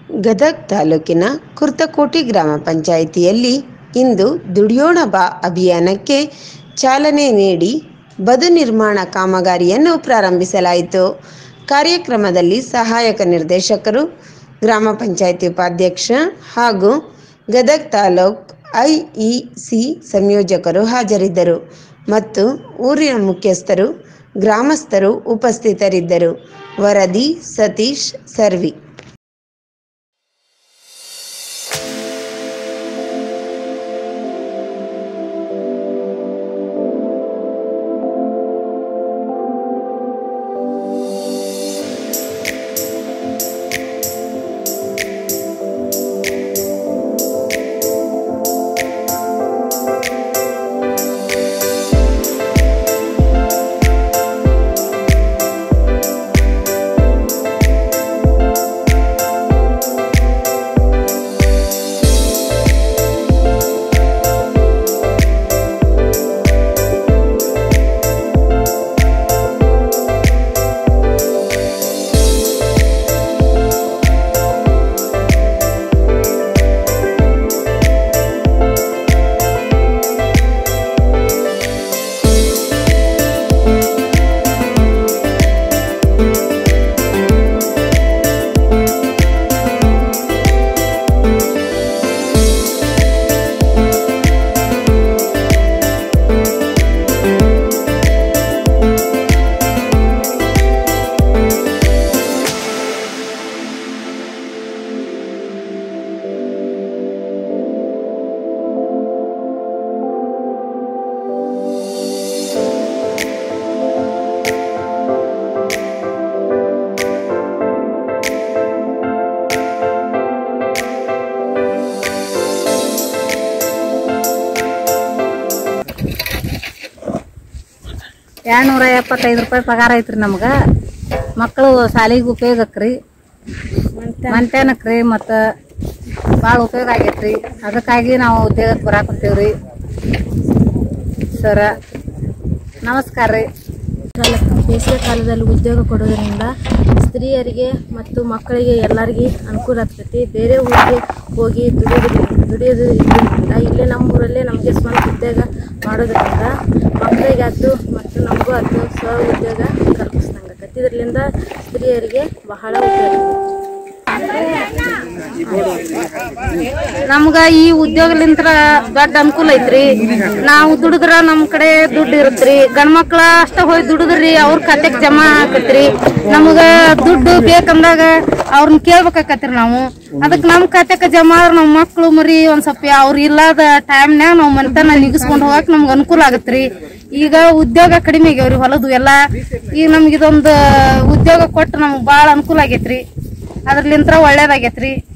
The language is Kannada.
ಗದಗ್ ತಾಲೂಕಿನ ಕುರ್ತಕೋಟಿ ಗ್ರಾಮ ಪಂಚಾಯಿತಿಯಲ್ಲಿ ಇಂದು ದುಡಿಯೋಣ ಬಾ ಅಭಿಯಾನಕ್ಕೆ ಚಾಲನೆ ನೀಡಿ ಬದು ನಿರ್ಮಾಣ ಕಾಮಗಾರಿಯನ್ನು ಪ್ರಾರಂಭಿಸಲಾಯಿತು ಕಾರ್ಯಕ್ರಮದಲ್ಲಿ ಸಹಾಯಕ ನಿರ್ದೇಶಕರು ಗ್ರಾಮ ಪಂಚಾಯಿತಿ ಉಪಾಧ್ಯಕ್ಷ ಹಾಗೂ ಗದಗ್ ತಾಲೂಕ್ ಐಇಸಿ ಸಂಯೋಜಕರು ಹಾಜರಿದ್ದರು ಮತ್ತು ಊರಿನ ಮುಖ್ಯಸ್ಥರು ಗ್ರಾಮಸ್ಥರು ಉಪಸ್ಥಿತರಿದ್ದರು ವರದಿ ಸತೀಶ್ ಸರ್ವಿ ಎರಡ್ನೂರ ಎಪ್ಪತ್ತೈದು ರೂಪಾಯಿ ಪಗಾರ ಐತ್ರಿ ನಮ್ಗ ಮಕ್ಕಳು ಶಾಲಿಗೆ ಉಪಯೋಗಕ್ರಿ ಮಂತ್ಯಾನಕ್ರಿ ಮತ್ತ ಭಾಳ ಉಪಯೋಗ ಆಗೈತ್ರಿ ಅದಕ್ಕಾಗಿ ನಾವು ಉದ್ಯೋಗಕ್ಕೆ ಬರಾಕುಂತೀವ್ರಿ ಸರ ನಮಸ್ಕಾರ ರೀ ಕಾಲ ಬೇಸಿಗೆ ಕಾಲದಲ್ಲಿ ಉದ್ಯೋಗ ಕೊಡೋದ್ರಿಂದ ಸ್ತ್ರೀಯರಿಗೆ ಮತ್ತು ಮಕ್ಕಳಿಗೆ ಎಲ್ಲರಿಗೆ ಅನುಕೂಲ ಆಗ್ತೈತಿ ಬೇರೆ ಊರಿಗೆ ಹೋಗಿ ದುಡಿಯೋದು ದುಡಿಯೋದು ಇರೋದ್ರಿಂದ ಇಲ್ಲೇ ನಮ್ಮ ಊರಲ್ಲೇ ನಮಗೆ ಸ್ವಂತ ಉದ್ಯೋಗ ಮಾಡೋದ್ರಿಂದ ಮಕ್ಕಳಿಗಾಯ್ತು ಮತ್ತು ನಮಗೂ ಅದು ಸ್ವ ಉದ್ಯೋಗ ಕಲ್ಪಿಸ್ದಂಗೆ ಆಕೈತಿ ಇದರಿಂದ ಸ್ತ್ರೀಯರಿಗೆ ಬಹಳ ಉಪಯೋಗ ನಮ್ಗ ಈ ಉದ್ಯೋಗಲಿಂತ್ರ ದೊಡ್ಡ ಅನುಕೂಲ ಐತ್ರಿ ನಾವು ದುಡಿದ್ರ ನಮ್ ಕಡೆ ದುಡ್ಡು ಇರುತ್ರಿ ಗಂಡ್ ಮಕ್ಳ ಅಷ್ಟ ಹೋಗಿ ದುಡಿದ್ರಿ ಅವ್ರ ಖಾತೆಗ್ ಜಮಾ ಆಕತ್ರಿ ನಮಗ ದುಡ್ಡು ಬೇಕಂದಾಗ ಅವ್ರನ್ನ ಕೇಳ್ಬೇಕಾಕತ್ರಿ ನಾವು ಅದಕ್ ನಮ್ ಖಾತೆಕ್ ಜಮಾ ಆದ್ರ ನಮ್ ಮಕ್ಳು ಮರಿ ಒಂದ್ ಸ್ವಲ್ಪ ಅವ್ರ ಇಲ್ಲದ ಟೈಮ್ನ್ಯಾಗ ನಾವ್ ಮನೆತನ ನಿಗಿಸ್ಕೊಂಡ್ ಹೋಗಕ್ ನಮ್ಗ ಅನುಕೂಲ ಆಗತ್ರಿ ಈಗ ಉದ್ಯೋಗ ಕಡಿಮೆ ಆಗ್ಯಾವ್ರಿ ಹೊಲದು ಎಲ್ಲಾ ಈಗ ನಮ್ಗ ಇದೊಂದು ಉದ್ಯೋಗ ಕೊಟ್ಟು ನಮ್ಗ್ ಬಾಳ ಅನುಕೂಲ ಆಗೈತ್ರಿ ಅದ್ರಲಿಂತ್ರ ಒಳ್ಳೇದಾಗೈತ್ರಿ